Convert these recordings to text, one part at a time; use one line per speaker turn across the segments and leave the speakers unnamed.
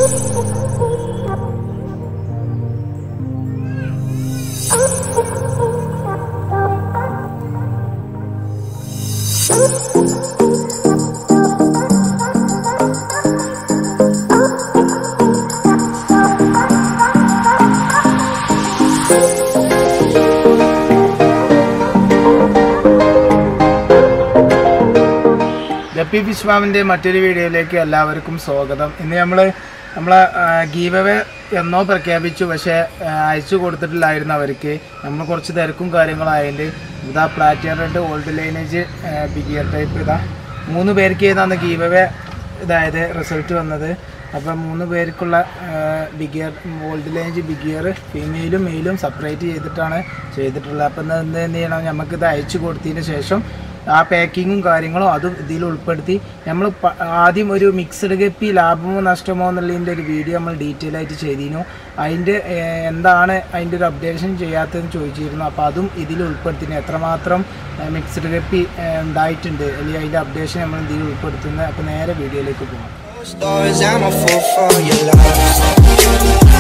ലപ്പി fish ഫാമിൻ്റെ മറ്റൊരു വീഡിയോയിലേക്ക് എല്ലാവർക്കും സ്വാഗതം ഇന്ന് നമ്മൾ നമ്മളെ ഗീവവേ എന്നോ പ്രഖ്യാപിച്ചു പക്ഷേ ആ, അയച്ചു കൊടുത്തിട്ടില്ലായിരുന്നു അവർക്ക് നമ്മൾ കുറച്ച് തിരക്കും കാര്യങ്ങളായതിൻ്റെ ഇതാ platinum red old lineage big ear type ഇതാ മൂന്ന് പേർക്ക് ഏതാണ് ഗീവവേ ഇതായത് റിസൾട്ട് വന്നത് അപ്പോൾ മൂന്ന് പേർക്കുള്ള ബിഗിയർ ഓൾഡ് ലൈനേജ് ബിഗിയർ ഫീമെയിലും മെയിലും സെപ്പറേറ്റ് ചെയ്തിട്ടാണ് ചെയ്തിട്ടുള്ളത് അപ്പോൾ ഇന്ന് എന്ത് ചെയ്യണം നമുക്കിത് അയച്ചു കൊടുത്തതിന് ശേഷം ആ പാക്കിങ്ങും കാര്യങ്ങളും അതും ഇതിൽ ഉൾപ്പെടുത്തി നമ്മൾ ആദ്യം ഒരു മിക്സഡ് ഗപ്പി ലാഭമോ നഷ്ടമോ എന്നുള്ളതിൻ്റെ ഒരു വീഡിയോ നമ്മൾ ഡീറ്റെയിൽ ആയിട്ട് ചെയ്തിരുന്നു അതിൻ്റെ ഏഹ്, എന്താണ് അതിൻ്റെ ഒരു അപ്ഡേഷൻ ചെയ്യാത്തതെന്ന് ചോദിച്ചിരുന്നു അപ്പോൾ അതും ഇതിൽ ഉൾപ്പെടുത്തിന് എത്രമാത്രം മിക്സഡ് ഗപ്പി ഏഹ്, ഉണ്ടായിട്ടുണ്ട് അല്ലെങ്കിൽ അതിൻ്റെ അപ്ഡേഷൻ നമ്മൾ ഇതിൽ ഉൾപ്പെടുത്തുന്നത് അപ്പോൾ നേരെ വീഡിയോയിലേക്ക് പോകാം
Stars, I'm a fool for your love.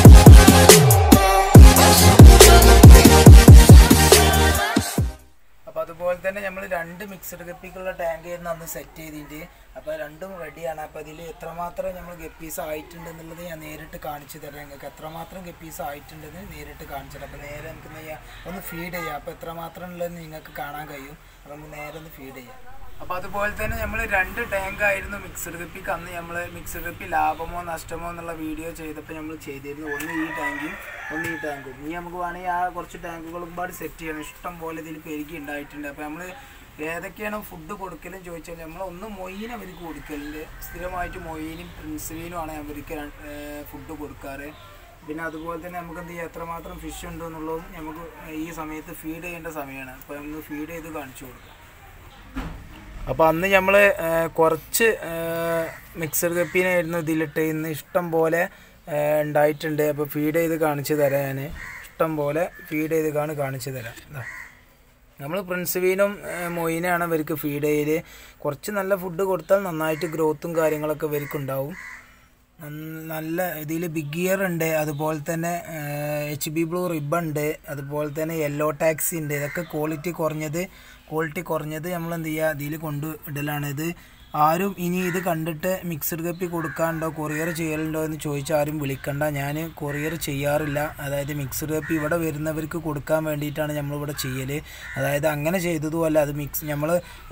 അപ്പോൾ അതുപോലെ തന്നെ നമ്മൾ രണ്ട് മിക്സഡ് ഗപ്പിക്കുള്ള ടാങ്ക് ആയിരുന്നു അന്ന് സെറ്റ് ചെയ്തിട്ട് അപ്പോൾ രണ്ടും റെഡിയാണ് അപ്പോൾ അതിൽ എത്രമാത്രം നമ്മൾ ഗപ്പീസ് ആയിട്ടുണ്ട് എന്നുള്ളത് ഞാൻ നേരിട്ട് കാണിച്ചു തരാം നിങ്ങൾക്ക് എത്രമാത്രം ഗപ്പീസ് ആയിട്ടുണ്ടെന്ന് നേരിട്ട് കാണിച്ചു തരാം അപ്പോൾ നേരെ നമുക്ക് എന്ത് ചെയ്യാം ഒന്ന് ഫീഡ് ചെയ്യാം അപ്പോൾ എത്രമാത്രം ഉള്ളതെന്ന് നിങ്ങൾക്ക് കാണാൻ കഴിയും അപ്പോൾ നമുക്ക് നേരെ ഒന്ന് ഫീഡ് ചെയ്യാം അപ്പോൾ അതുപോലെ തന്നെ നമ്മൾ രണ്ട് ടാങ്ക് ആയിരുന്നു മിക്സഡ് ഗപ്പിക്ക് അന്ന് നമ്മൾ മിക്സഡ് ഗപ്പി ലാഭമോ നഷ്ടമോ എന്നുള്ള വീഡിയോ ചെയ്തപ്പോൾ നമ്മൾ ചെയ്തിരുന്നു ഒന്ന് ഈ ടാങ്കും ഒന്ന് ഈ ടാങ്കും ഇനി നമുക്ക് വേണമെങ്കിൽ ആ കുറച്ച് ടാങ്കുകളും പാട് സെറ്റ് ചെയ്യണം ഇഷ്ടം പോലെ ഇതിൽ പെരുകി ഉണ്ടായിട്ടുണ്ട് അപ്പോൾ നമ്മൾ ഏതൊക്കെയാണ് ഫുഡ് കൊടുക്കലും ചോദിച്ചാൽ നമ്മൾ ഒന്ന് മൊയ്യിന് അവർക്ക് കൊടുക്കലുണ്ട് സ്ഥിരമായിട്ട് മൊയ്യിനും പ്രിൻസിനും അവർക്ക് ഫുഡ് കൊടുക്കാറ് പിന്നെ അതുപോലെ തന്നെ നമുക്ക് എന്ത് ചെയ്യാം എത്രമാത്രം ഫിഷ് ഉണ്ടെന്നുള്ളതും നമുക്ക് ഈ സമയത്ത് ഫീഡ് ചെയ്യേണ്ട സമയമാണ് അപ്പോൾ നമ്മൾ ഫീഡ് ചെയ്ത് കാണിച്ചു കൊടുക്കാം അപ്പോൾ അന്ന് നമ്മൾ കുറച്ച് മിക്സഡ് കപ്പീനായിരുന്നു ഇതിലിട്ട് ഇന്ന് ഇഷ്ടം പോലെ ആ, ഉണ്ടായിട്ടുണ്ട് അപ്പോൾ ഫീഡ് ചെയ്ത് കാണിച്ചു തരാം ഞാൻ ഇഷ്ടം പോലെ ഫീഡ് ചെയ്ത് കാണി കാണിച്ചു തരാം ദാ. നമ്മൾ പ്രിൻസിവീനും മൊയിനാണ് ഇവർക്ക് ഫീഡ് ചെയ്യല് കുറച്ച് നല്ല ഫുഡ് കൊടുത്താൽ നന്നായിട്ട് ഗ്രോത്തും കാര്യങ്ങളൊക്കെ ഇവർക്ക് ഉണ്ടാവും നന്ന- നല്ല ഇതിൽ ബിഗ് ഇയർ ഉണ്ട് അതുപോലെ തന്നെ എച്ച് ബി ബ്ലൂ റിബൺ ഉണ്ട് അതുപോലെ തന്നെ യെല്ലോ ടാക്സി ഉണ്ട് ഇതൊക്കെ ക്വാളിറ്റി കുറഞ്ഞത് ക്വാളിറ്റി കുറഞ്ഞത് നമ്മൾ എന്ത് ചെയ്യുക ഇതിൽ കൊണ്ട് ഇടലാണ് ഇത് ആരും ഇനി ഇത് കണ്ടിട്ട് മിക്സഡ് കപ്പി കൊടുക്കാനുണ്ടോ കൊറിയർ ചെയ്യലുണ്ടോ എന്ന് ചോദിച്ചാൽ ആരും വിളിക്കണ്ട ഞാൻ കൊറിയർ ചെയ്യാറില്ല അതായത് മിക്സഡ് കപ്പി ഇവിടെ വരുന്നവർക്ക് കൊടുക്കാൻ വേണ്ടിയിട്ടാണ് നമ്മളിവിടെ ചെയ്യൽ അതായത് അങ്ങനെ ചെയ്തതുമല്ല അത് മിക്സ് നമ്മൾ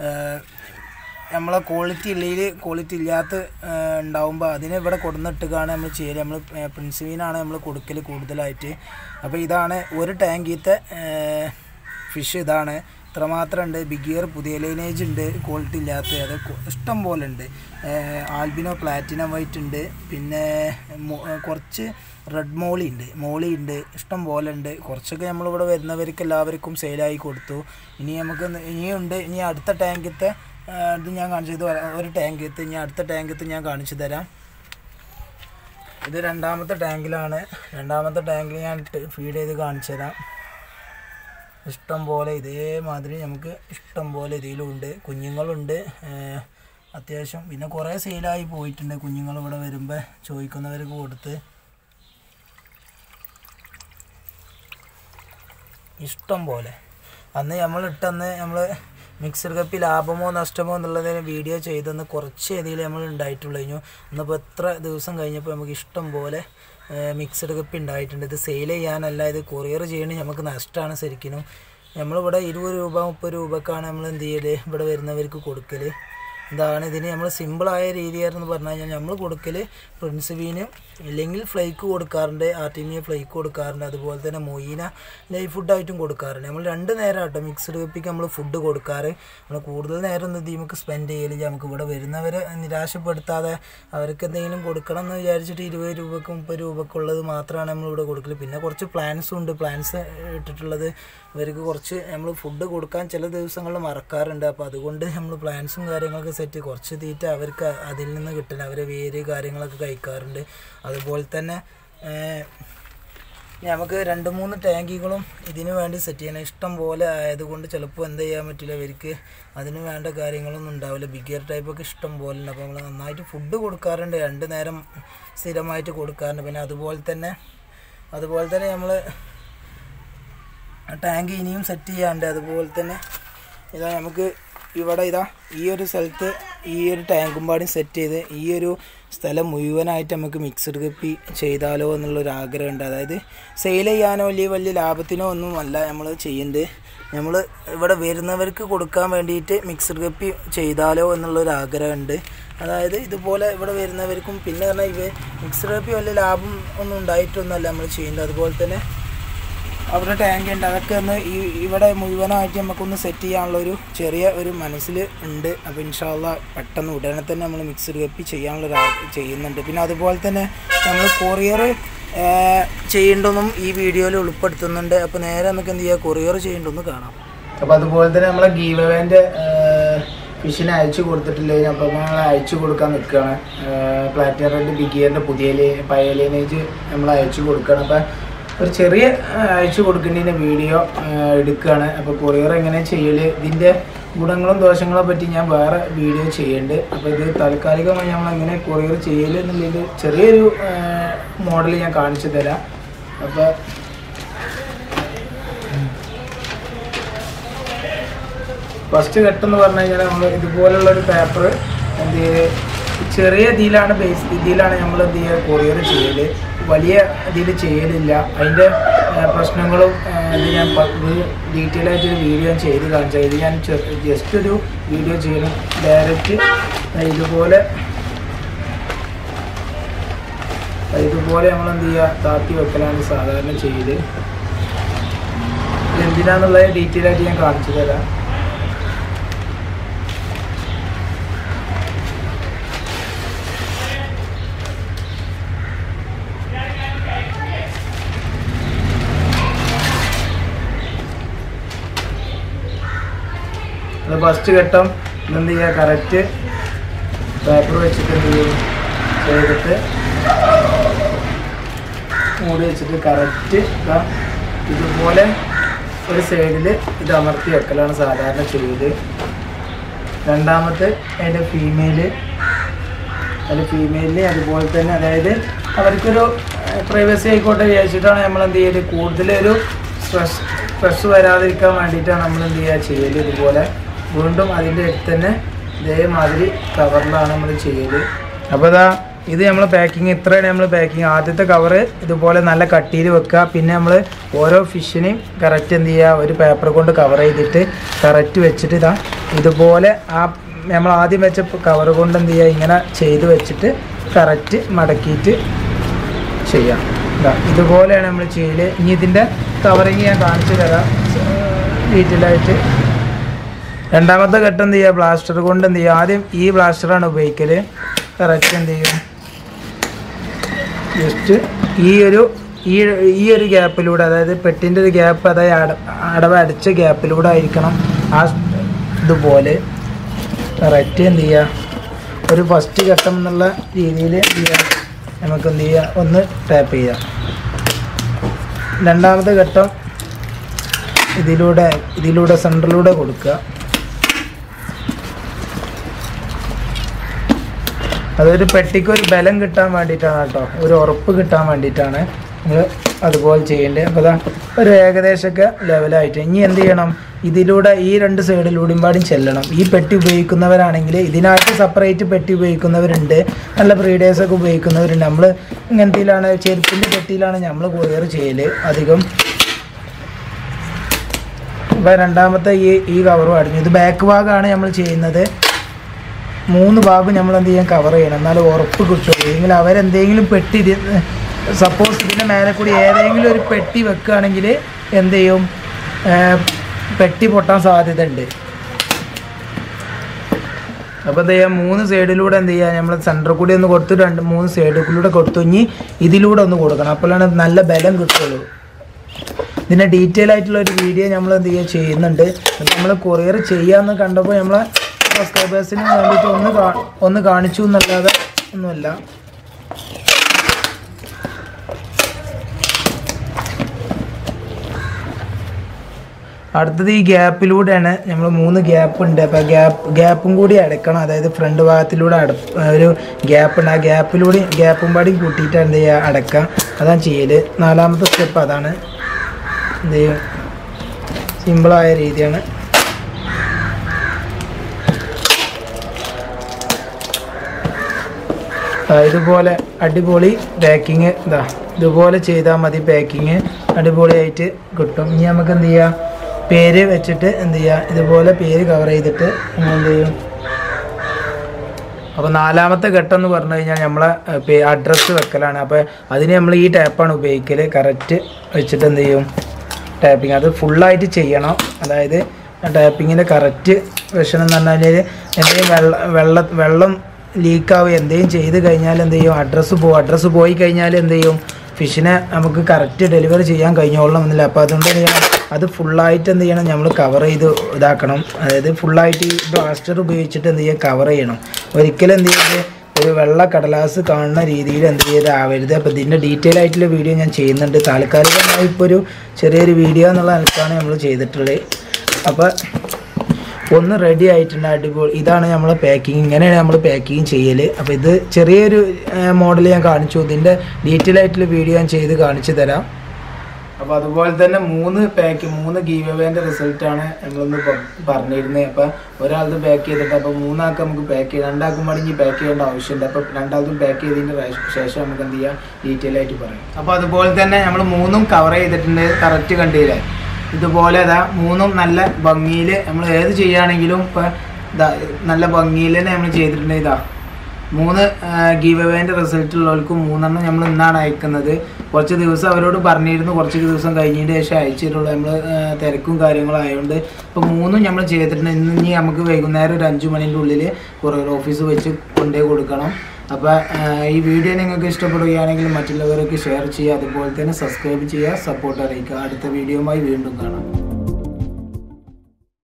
നമ്മളെ ക്വാളിറ്റി ഇല്ലെങ്കിൽ ക്വാളിറ്റി ഇല്ലാത്ത ഉണ്ടാവുമ്പോൾ അതിനെ ഇവിടെ കൊടുന്നിട്ടുകയാണ് നമ്മൾ ചെയ്യൽ നമ്മൾ പ്രിൻസിപ്പീനാണ് നമ്മൾ കൊടുക്കൽ കൂടുതലായിട്ട് അപ്പോൾ ഇതാണ് ഒരു ടാങ്കിത്തെ ഫിഷ് ഇതാണ് ഇത്രമാത്രം ഉണ്ട് ബിഗ് ഇയർ പുതിയ ലൈനേജ് ഉണ്ട് ക്വാളിറ്റി ഇല്ലാത്ത അത് കൊ- ഇഷ്ടം പോലെ ഉണ്ട് ആൽബിനോ പ്ലാറ്റിനം വൈറ്റ് ഉണ്ട് പിന്നെ മൊ- കുറച്ച് റെഡ് മോളി ഉണ്ട് മോളി ഉണ്ട് ഇഷ്ടം പോലെ ഉണ്ട് കുറച്ചൊക്കെ നമ്മളിവിടെ വരുന്നവർക്ക് എല്ലാവർക്കും സെയിലായി കൊടുത്തു ഇനി നമുക്ക് ന- ഇനിയുണ്ട് ഇനി അടുത്ത ടാങ്കിത്തെ ആ, ഇത് ഞാൻ കാണിച്ചു ഇത് ഒരു ടാങ്കത്ത് ഇനി അടുത്ത ടാങ്കത്ത് ഞാൻ കാണിച്ചു തരാം ഇത് രണ്ടാമത്തെ ടാങ്കിലാണ് രണ്ടാമത്തെ ടാങ്കിൽ ഞാൻ ഫീഡ് ചെയ്ത് കാണിച്ചു തരാം ഇഷ്ടം പോലെ ഇതേമാതിരി നമുക്ക് ഇഷ്ടം പോലെ ഇതിലുണ്ട് കുഞ്ഞുങ്ങളുണ്ട് ഏഹ് അത്യാവശ്യം പിന്നെ കുറേ സെയിലായി പോയിട്ടുണ്ട് കുഞ്ഞുങ്ങൾ ഇവിടെ വരുമ്പോൾ ചോദിക്കുന്നവർക്ക് കൊടുത്ത് ഇഷ്ടം പോലെ അന്ന് നമ്മൾ ഇട്ടന്ന് നമ്മൾ മിക്സഡ് കപ്പി ലാഭമോ നഷ്ടമോ എന്നുള്ളതിന് വീഡിയോ ചെയ്തെന്ന് കുറച്ച് രീതിയിൽ നമ്മൾ ഉണ്ടായിട്ടുള്ളൂ കഴിഞ്ഞു ഇന്നിപ്പോൾ എത്ര ദിവസം കഴിഞ്ഞപ്പോൾ നമുക്ക് ഇഷ്ടം പോലെ മിക്സഡ് കപ്പി ഉണ്ടായിട്ടുണ്ട് ഇത് സെയിൽ ചെയ്യാനല്ല ഇത് കൊറിയർ ചെയ്യണേ നമുക്ക് നഷ്ടമാണ് ശരിക്കും നമ്മളിവിടെ ഇരുപത് രൂപ മുപ്പത് രൂപക്കാണ് നമ്മൾ എന്ത് ചെയ്യല് ഇവിടെ വരുന്നവർക്ക് കൊടുക്കൽ ഇതാണ് ഇതിന് നമ്മൾ സിമ്പിളായ രീതിയായിരുന്നു പറഞ്ഞു കഴിഞ്ഞാൽ നമ്മൾ കൊടുക്കൽ പ്രിൻസിപ്പീന് ഇല്ലെങ്കിൽ ഫ്ലേക്ക് കൊടുക്കാറുണ്ട് ആർട്ടിമിയ ഫ്ലേക്ക് കൊടുക്കാറുണ്ട് അതുപോലെ തന്നെ മൊയ്ന ലൈഫ് ഫുഡായിട്ടും കൊടുക്കാറുണ്ട് നമ്മൾ രണ്ട് നേരം കേട്ടോ മിക്സഡ് കപ്പിക്ക് നമ്മൾ ഫുഡ് കൊടുക്കാറ് നമ്മൾ കൂടുതൽ നേരം ഒന്നും നമുക്ക് സ്പെൻഡ് ചെയ്യലില്ല നമുക്ക് ഇവിടെ വരുന്നവരെ നിരാശപ്പെടുത്താതെ അവർക്ക് എന്തെങ്കിലും കൊടുക്കണം എന്ന് വിചാരിച്ചിട്ട് ഇരുപത് രൂപക്ക് മുപ്പത് രൂപക്കുള്ളത് മാത്രമാണ് നമ്മൾ ഇവിടെ കൊടുക്കൽ പിന്നെ കുറച്ച് പ്ലാൻസും ഉണ്ട് പ്ലാൻസ് ഇട്ടിട്ടുള്ളത് ഇവർക്ക് കുറച്ച് നമ്മൾ ഫുഡ് കൊടുക്കാൻ ചില ദിവസങ്ങളിൽ മറക്കാറുണ്ട് അപ്പോൾ അതുകൊണ്ട് നമ്മൾ പ്ലാൻസും കാര്യങ്ങളൊക്കെ സെറ്റ് കുറച്ച് തീറ്റ അവർക്ക് അതിൽ നിന്ന് കിട്ടില്ല അവർ വേര് കാര്യങ്ങളൊക്കെ കഴിക്കാറുണ്ട് അതുപോലെ തന്നെ ഏഹ്, ഇനി നമുക്ക് രണ്ട് മൂന്ന് ടാങ്കികളും ഇതിന് വേണ്ടി സെറ്റ് ചെയ്യണം ഇഷ്ടം പോലെ ആയതുകൊണ്ട് ചിലപ്പോൾ എന്ത് ചെയ്യാൻ പറ്റില്ല ഇവർക്ക് അതിന് വേണ്ട കാര്യങ്ങളൊന്നും ഉണ്ടാവില്ല ബിഗർ ടൈപ്പൊക്കെ ഇഷ്ടം പോലെ ഉണ്ട് അപ്പോൾ നമ്മൾ നന്നായിട്ട് ഫുഡ് കൊടുക്കാറുണ്ട് രണ്ട് നേരം സ്ഥിരമായിട്ട് കൊടുക്കാറുണ്ട് പിന്നെ അതുപോലെ തന്നെ അതുപോലെ തന്നെ നമ്മൾ ടാങ്ക് ഇനിയും സെറ്റ് ചെയ്യാണ്ട് അതുപോലെ തന്നെ ഇതാ നമുക്ക് ഇവിടെ ഇതാ ഈ ഒരു സ്ഥലത്ത് ഈ ഒരു ടാങ്കും പാടും സെറ്റ് ചെയ്ത് ഈ ഒരു സ്ഥലം മുഴുവനായിട്ട് നമുക്ക് മിക്സഡ് കപ്പി ചെയ്താലോ എന്നുള്ളൊരു ആഗ്രഹമുണ്ട് അതായത് സെയിൽ ചെയ്യാനോ വലിയ വലിയ ലാഭത്തിനോ ഒന്നും അല്ല നമ്മൾ ചെയ്യുന്നത് നമ്മൾ ഇവിടെ വരുന്നവർക്ക് കൊടുക്കാൻ വേണ്ടിയിട്ട് മിക്സഡ് കപ്പി ചെയ്താലോ എന്നുള്ളൊരു ആഗ്രഹമുണ്ട് അതായത് ഇതുപോലെ ഇവിടെ വരുന്നവർക്കും പിന്നെ പറഞ്ഞാൽ ഇവ മിക്സഡ് കപ്പി വലിയ ലാഭം ഒന്നും ഉണ്ടായിട്ടൊന്നുമല്ല നമ്മൾ ചെയ്യുന്നത് അതുപോലെ തന്നെ അവിടെ ടാങ്ക് ഉണ്ട് അതൊക്കെ ഒന്ന് ഈ ഇവിടെ മുഴുവനായിട്ട് നമുക്കൊന്ന് സെറ്റ് ചെയ്യാനുള്ള ഒരു ചെറിയ ഒരു മനസ്സിൽ ഉണ്ട് അപ്പോൾ ഇൻഷാല്ല പെട്ടെന്ന് ഉടനെ തന്നെ നമ്മൾ മിക്സഡ് കപ്പി ചെയ്യാനുള്ള ഒരു ആ- ചെയ്യുന്നുണ്ട് പിന്നെ അതുപോലെ തന്നെ നമ്മൾ കൊറിയർ ചെയ്യേണ്ടതും ഈ വീഡിയോയിൽ ഉൾപ്പെടുത്തുന്നുണ്ട് അപ്പോൾ നേരെ നമുക്ക് എന്ത് ചെയ്യുക കൊറിയർ ചെയ്യേണ്ടതെന്ന് കാണാം അപ്പോൾ അതുപോലെ തന്നെ നമ്മളെ ഗീവവേൻ്റെ ഫിഷിനെ അയച്ചു കൊടുത്തിട്ടില്ലേ അപ്പോൾ നമ്മൾ അയച്ചു കൊടുക്കാൻ നിൽക്കുകയാണ് പ്ലാറ്റിനം റെഡ് ബിഗിയറിൻ്റെ പുതിയ ലേ- പഴയ ലൈനേജ് നമ്മൾ അയച്ചു കൊടുക്കുകയാണ് അപ്പോൾ ഒരു ചെറിയ ആ, അയച്ചു കൊടുക്കേണ്ടതിൻ്റെ വീഡിയോ എടുക്കുകയാണ് അപ്പോൾ കൊറിയർ എങ്ങനെ ചെയ്യൽ ഇതിൻ്റെ ഗുണങ്ങളും ദോഷങ്ങളെ പറ്റി ഞാൻ വേറെ വീഡിയോ ചെയ്യുന്നുണ്ട് അപ്പോൾ ഇത് താൽക്കാലികമായി നമ്മൾ എങ്ങനെ കൊറിയർ ചെയ്യൽ എന്നുള്ളതിൽ ചെറിയൊരു മോഡൽ ഞാൻ കാണിച്ചു തരാം അപ്പോൾ ഫസ്റ്റ് ഘട്ടം എന്ന് പറഞ്ഞു കഴിഞ്ഞാൽ നമ്മൾ ഇതുപോലുള്ള ഒരു പേപ്പർ എന്ത് ചെയ്ത് ചെറിയ ഇതിലാണ് ബേസ് ഇതിലാണ് നമ്മൾ എന്ത് ചെയ്യുക കൊറിയർ ചെയ്യല് വലിയ ഇതിൽ ചെയ്യലില്ല അതിൻ്റെ പ്രശ്നങ്ങളും ആ, ഇത് ഞാൻ ഡീറ്റെയിൽ ആയിട്ടൊരു വീഡിയോ ഞാൻ ചെയ്ത് കാണിച്ചാൽ ഇത് ഞാൻ ജസ്റ്റ് ഒരു വീഡിയോ ചെയ്യണം ഡയറക്റ്റ് ഇതുപോലെ ഇതുപോലെ നമ്മൾ എന്ത് ചെയ്യുക താത്തി വെക്കലാണ് സാധാരണ ചെയ്യല് എന്തിനാന്നുള്ളത് ഡീറ്റെയിൽ ആയിട്ട് ഞാൻ കാണിച്ചു തരാം അത് ഫസ്റ്റ് ഘട്ടം എന്ത് ചെയ്യുക കറക്റ്റ് പേപ്പർ വെച്ചിട്ട് എന്ത് ചെയ്യും ചെയ്തിട്ട് മൂടി വെച്ചിട്ട് കറക്റ്റ് ഇതാ ഇതുപോലെ ഒരു സൈഡിൽ ഇത് അമർത്തി വെക്കലാണ് സാധാരണ ചെയ്യല് രണ്ടാമത്തെ അതിൻ്റെ ഫീമെയില് അതിൽ ഫീമെയിലിന് അതുപോലെ തന്നെ അതായത് അവർക്കൊരു പ്രൈവസി ആയിക്കോട്ടെ വിചാരിച്ചിട്ടാണ് നമ്മൾ എന്ത് ചെയ്യല് കൂടുതലൊരു സ്ട്രെസ് സ്ട്രെസ് വരാതിരിക്കാൻ വേണ്ടിയിട്ടാണ് നമ്മൾ എന്ത് ചെയ്യുക ചെയ്യല് ഇതുപോലെ വീണ്ടും അതിൻ്റെ അടുത്ത് തന്നെ ഇതേമാതിരി കവറിലാണ് നമ്മൾ ചെയ്യല് അപ്പോൾ ഇതാ ഇത് നമ്മൾ പാക്കിങ് ഇത്രയാണ് നമ്മൾ പാക്കിങ് ആദ്യത്തെ കവറ് ഇതുപോലെ നല്ല കട്ടിയിൽ വെക്കുക പിന്നെ നമ്മൾ ഓരോ ഫിഷിനെയും കറക്റ്റ് എന്ത് ചെയ്യുക ഒരു പേപ്പർ കൊണ്ട് കവർ ചെയ്തിട്ട് കറക്റ്റ് വെച്ചിട്ട് ഇതാ ഇതുപോലെ ആ നമ്മൾ ആദ്യം വെച്ച കവർ കൊണ്ട് എന്ത് ചെയ്യുക ഇങ്ങനെ ചെയ്ത് വെച്ചിട്ട് കറക്റ്റ് മടക്കിയിട്ട് ചെയ്യാം ഇതാ ഇതുപോലെയാണ് നമ്മൾ ചെയ്യല് ഇനി ഇതിൻ്റെ കവറിങ് ഞാൻ കാണിച്ചു തരാം ഡീറ്റെയിലായിട്ട് രണ്ടാമത്തെ ഘട്ടം എന്ത് ചെയ്യുക ബ്ലാസ്റ്റർ കൊണ്ട് എന്ത് ചെയ്യുക ആദ്യം ഈ ബ്ലാസ്റ്ററാണ് ഉപയോഗിക്കല് കറക്റ്റ് എന്ത് ചെയ്യും ജസ്റ്റ് ഈ ഒരു ഈ ഈ ഒരു ഗ്യാപ്പിലൂടെ അതായത് പെട്ടിൻ്റെ ഒരു ഗ്യാപ്പ് അതായത് അട അടവ് അടിച്ച ഗ്യാപ്പിലൂടെ ആയിരിക്കണം ആ ഇതുപോലെ കറക്റ്റ് എന്ത് ചെയ്യുക ഒരു ഫസ്റ്റ് ഘട്ടം എന്നുള്ള രീതിയിൽ എന്ത് ചെയ്യുക നമുക്ക് എന്ത് ചെയ്യുക ഒന്ന് ടാപ്പ് ചെയ്യാം രണ്ടാമത്തെ ഘട്ടം ഇതിലൂടെ ഇതിലൂടെ സെൻറ്ററിലൂടെ കൊടുക്കുക അതൊരു പെട്ടിക്ക് ഒരു ബലം കിട്ടാൻ വേണ്ടിയിട്ടാണ് കേട്ടോ ഒരു ഉറപ്പ് കിട്ടാൻ വേണ്ടിയിട്ടാണ് നിങ്ങൾ അതുപോലെ ചെയ്യേണ്ടത് അപ്പോൾ അതാ ഒരു ഏകദേശമൊക്കെ ലെവലായിട്ട് ഇനി എന്ത് ചെയ്യണം ഇതിലൂടെ ഈ രണ്ട് സൈഡിലൂടെയും പാടും ചെല്ലണം ഈ പെട്ടി ഉപയോഗിക്കുന്നവരാണെങ്കിൽ ഇതിനായിട്ട് സെപ്പറേറ്റ് പെട്ടി ഉപയോഗിക്കുന്നവരുണ്ട് നല്ല ബ്രീഡേഴ്സൊക്കെ ഉപയോഗിക്കുന്നവരുണ്ട് നമ്മൾ ഇങ്ങനത്തെയിലാണ് ചെരുപ്പിൻ്റെ പെട്ടിയിലാണ് നമ്മൾ കൊറിയർ ചെയ്യൽ അധികം അപ്പോൾ രണ്ടാമത്തെ ഈ ഈ കവറും അടിഞ്ഞു ഇത് ബാക്ക് ഭാഗമാണ് നമ്മൾ ചെയ്യുന്നത് മൂന്ന് ഭാഗം നമ്മൾ എന്ത് ചെയ്യാൻ കവർ ചെയ്യണം എന്നാലും ഉറപ്പ് കിട്ടുള്ളൂ അല്ലെങ്കിൽ അവരെന്തെങ്കിലും പെട്ടി സപ്പോസ് ഇതിൻ്റെ മേലെ കൂടി ഏതെങ്കിലും ഒരു പെട്ടി വെക്കുകയാണെങ്കിൽ എന്ത് ചെയ്യും ഏർ പെട്ടി പൊട്ടാൻ സാധ്യത ഉണ്ട് അപ്പോൾ എന്ത് ചെയ്യാം മൂന്ന് സൈഡിലൂടെ എന്ത് ചെയ്യുക നമ്മൾ സെൻറ്ററിൽ കൂടി ഒന്ന് കൊടുത്ത് രണ്ട് മൂന്ന് സൈഡിലൂടെ കൊടുത്തു ഇനി ഇതിലൂടെ ഒന്ന് കൊടുക്കണം അപ്പോഴാണ് നല്ല ബലം കിട്ടുള്ളൂ ഇതിൻ്റെ ഡീറ്റെയിൽ ആയിട്ടുള്ള ഒരു വീഡിയോ നമ്മൾ എന്ത് ചെയ്യുക ചെയ്യുന്നുണ്ട് നമ്മൾ കൊറിയർ ചെയ്യാമെന്ന് കണ്ടപ്പോൾ നമ്മളെ സബ്സ്ക്രൈബേഴ്സിന് വേണ്ടിയിട്ട് ഒന്ന് കാ- ഒന്ന് കാണിച്ചു എന്നല്ലാതെ ഒന്നുമല്ല അടുത്തത് ഈ ഗ്യാപ്പിലൂടെയാണ് നമ്മൾ മൂന്ന് ഗ്യാപ്പ് ഉണ്ട് അപ്പോൾ ഗ്യാപ്പ് ഗ്യാപ്പും കൂടി അടക്കണം അതായത് ഫ്രണ്ട് ഭാഗത്തിലൂടെ അട ഒരു ഗ്യാപ്പ് ഉണ്ട് ആ ഗ്യാപ്പിലൂടെ ഗ്യാപ്പും പാടി കൂട്ടിയിട്ട് എന്ത് ചെയ്യുക അടക്കുക അതാണ് ചെയ്യൽ നാലാമത്തെ സ്റ്റെപ്പ് അതാണ് എന്ത് ചെയ്യും സിമ്പിളായ രീതിയാണ് ആ, ഇതുപോലെ അടിപൊളി പാക്കിങ് ഇതാ ഇതുപോലെ ചെയ്താൽ മതി പാക്കിങ് അടിപൊളിയായിട്ട് കിട്ടും ഇനി നമുക്ക് എന്ത് ചെയ്യാം പേര് വെച്ചിട്ട് എന്ത് ചെയ്യുക ഇതുപോലെ പേര് കവർ ചെയ്തിട്ട് നമ്മൾ എന്ത് ചെയ്യും അപ്പോൾ നാലാമത്തെ ഘട്ടം എന്ന് പറഞ്ഞു കഴിഞ്ഞാൽ നമ്മളെ അഡ്രസ്സ് വെക്കലാണ് അപ്പോൾ അതിന് നമ്മൾ ഈ ടാപ്പാണ് ഉപയോഗിക്കൽ കറക്റ്റ് വെച്ചിട്ട് എന്ത് ചെയ്യും ടാപ്പിംഗ് അത് ഫുള്ളായിട്ട് ചെയ്യണം അതായത് ടാപ്പിങ്ങിൻ്റെ കറക്റ്റ് വെഷൻ എന്ന് പറഞ്ഞാൽ എന്തെങ്കിലും വെള്ളം വെള്ളം വെള്ളം ലീക്കാവുക എന്തെങ്കിലും ചെയ്ത് കഴിഞ്ഞാൽ എന്ത് ചെയ്യും അഡ്രസ്സ് പോകും അഡ്രസ്സ് പോയി കഴിഞ്ഞാൽ എന്ത് ചെയ്യും ഫിഷിനെ നമുക്ക് കറക്റ്റ് ഡെലിവറി ചെയ്യാൻ കഴിഞ്ഞോളണം എന്നില്ല അപ്പോൾ അതുകൊണ്ട് എന്ത് ചെയ്യണം അത് ഫുള്ളായിട്ട് എന്ത് ചെയ്യണം നമ്മൾ കവർ ചെയ്ത് ഇതാക്കണം അതായത് ഫുള്ളായിട്ട് ഈ ബ്ലാസ്റ്റർ ഉപയോഗിച്ചിട്ട് എന്ത് ചെയ്യുക കവർ ചെയ്യണം ഒരിക്കലും എന്ത് ചെയ്യരുത് ഒരു വെള്ള കടലാസ് കാണുന്ന രീതിയിൽ എന്ത് ചെയ്ത് ആവരുത് അപ്പോൾ ഇതിൻ്റെ ഡീറ്റെയിൽ ആയിട്ടുള്ള വീഡിയോ ഞാൻ ചെയ്യുന്നുണ്ട് താൽക്കാലികമായി ഇപ്പോൾ ഒരു ചെറിയൊരു വീഡിയോ എന്നുള്ള നിലക്കാണ് നമ്മൾ ചെയ്തിട്ടുള്ളത് അപ്പോൾ ഒന്ന് റെഡി ആയിട്ടുണ്ട് അടിപൊളി ഇതാണ് നമ്മൾ പാക്കിങ് ഇങ്ങനെയാണ് നമ്മൾ പാക്കിങ് ചെയ്യൽ അപ്പോൾ ഇത് ചെറിയൊരു മോഡൽ ഞാൻ കാണിച്ചു ഇതിൻ്റെ ഡീറ്റെയിൽ ആയിട്ടുള്ള വീഡിയോ ഞാൻ ചെയ്ത് കാണിച്ചു തരാം അപ്പോൾ അതുപോലെ തന്നെ മൂന്ന് പാക്ക് മൂന്ന് ഗീവ് അവേൻ്റെ റിസൾട്ടാണ് നമ്മളൊന്ന് പ- പറഞ്ഞിരുന്നത് അപ്പോൾ ഒരാളത് പാക്ക് ചെയ്തിട്ട് അപ്പോൾ മൂന്നാൾക്ക് നമുക്ക് പാക്ക് ചെയ്യാം രണ്ടാൾക്കും വേണമെങ്കിൽ പാക്ക് ചെയ്യേണ്ട ആവശ്യമുണ്ട് അപ്പോൾ രണ്ടാൾക്കും പാക്ക് ചെയ്തതിൻ്റെ റേ- ശേഷം നമുക്ക് എന്ത് ചെയ്യാം ഡീറ്റെയിൽ ആയിട്ട് പറയാം അപ്പോൾ അതുപോലെ തന്നെ നമ്മൾ മൂന്നും കവർ ചെയ്തിട്ടുണ്ട് കറക്റ്റ് കണ്ടില്ലേ ഇതുപോലെ ഇതാ മൂന്നും നല്ല ഭംഗിയിൽ നമ്മൾ ഏത് ചെയ്യുകയാണെങ്കിലും ഇപ്പം ഇതാ നല്ല ഭംഗിയിൽ തന്നെ നമ്മൾ ചെയ്തിട്ടുണ്ട് ഇതാ മൂന്ന് ഗീവ് അവേൻ്റെ റിസൾട്ട് ഉള്ളവർക്കും മൂന്നെണ്ണം നമ്മൾ ഇന്നാണ് അയക്കുന്നത് കുറച്ച് ദിവസം അവരോട് പറഞ്ഞിരുന്നു കുറച്ച് ദിവസം കഴിഞ്ഞതിന് ശേഷം അയച്ചിട്ടുള്ളൂ നമ്മൾ തിരക്കും കാര്യങ്ങളും ആയതുകൊണ്ട് ഇപ്പോൾ മൂന്നും നമ്മൾ ചെയ്തിട്ടുണ്ട് ഇന്ന് ഇനി നമുക്ക് വൈകുന്നേരം ഒരു അഞ്ച് മണിൻ്റെ ഉള്ളിൽ കൊറിയർ ഓഫീസ് വെച്ച് കൊണ്ടുപോയി കൊടുക്കണം അപ്പോൾ ഈ വീഡിയോ നിങ്ങൾക്ക് ഇഷ്ടപ്പെടുകയാണെങ്കിൽ മറ്റുള്ളവർക്ക് ഷെയർ ചെയ്യുക അതുപോലെ തന്നെ സബ്സ്ക്രൈബ് ചെയ്യുക സപ്പോർട്ട് അറിയിക്കുക അടുത്ത വീഡിയോയുമായി വീണ്ടും കാണാം